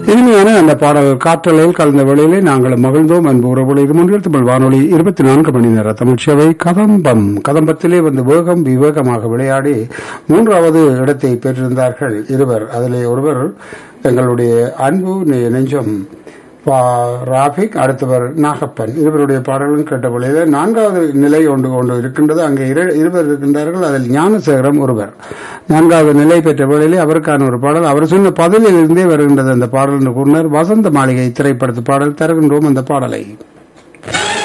இனிமையான அந்த பாடல் காற்றலையில் கலந்த வேளையிலே நாங்கள் மகிழ்ந்தோம் அன்பு உறவுகளை இது முன்னில் தமிழ் வானொலி இருபத்தி நான்கு மணி நேர தமிழ்ச்சேவை கதம்பம் கதம்பத்திலே வந்து வேகம் விவேகமாக விளையாடி மூன்றாவது இடத்தை பெற்றிருந்தார்கள் இருவர் அதிலே ஒருவர் எங்களுடைய அன்பு நெ- நெஞ்சம் பா- ராபிக் அடுத்தவர் நாகப்பன் இருவருடைய பாடல்களும் கேட்ட பொழுது நான்காவது நிலை ஒன்று கொண்டு இருக்கின்றது அங்கே இரு- இருவர் இருக்கின்றார்கள் அதில் ஞானசேகரம் ஒருவர் நான்காவது நிலை பெற்ற வேளையிலே அவருக்கான ஒரு பாடல் அவர் சொன்ன பதிலில் இருந்தே வருகின்றது அந்த பாடல் என்று கூறினார் வசந்த மாளிகை திரைப்படத்து பாடல் தருகின்றோம் அந்த பாடலை